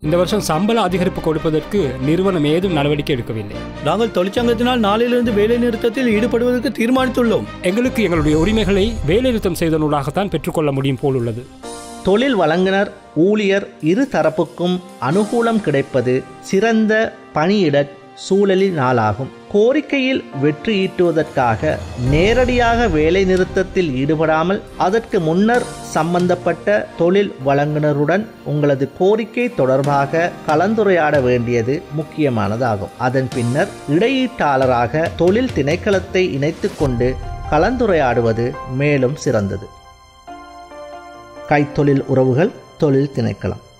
இந்த வருஷம் சம்பள அதிகரிப்பு கொடுப்பதற்கு நிறுவனம் ஏதும் நடவடிக்கை எடுக்கவில்லை நாங்கள் தொழிற்சங்கத்தினால் நாளிலிருந்து வேலை நிறுத்தத்தில் ஈடுபடுவதற்கு தீர்மானித்துள்ளோம் எங்களுக்கு எங்களுடைய உரிமைகளை வேலைநிறுத்தம் செய்தனூடாகத்தான் பெற்றுக்கொள்ள முடியும் போல் உள்ளது தொழில் வழங்குனர் ஊழியர் இரு தரப்புக்கும் அனுகூலம் கிடைப்பது சிறந்த பணியிட சூழலினாலாகும் கோரிக்கையில் வெற்றி ஈட்டுவதற்காக நேரடியாக வேலை நிறுத்தத்தில் ஈடுபடாமல் அதற்கு முன்னர் சம்பந்தப்பட்ட தொழில் வழங்குனருடன் உங்களது கோரிக்கை தொடர்பாக கலந்துரையாட வேண்டியது முக்கியமானதாகும் அதன் பின்னர் இடையீட்டாளராக தொழில் திணைக்களத்தை இணைத்துக்கொண்டு கலந்துரையாடுவது மேலும் சிறந்தது கைத்தொழில் உறவுகள் தொழில் திணைக்களம்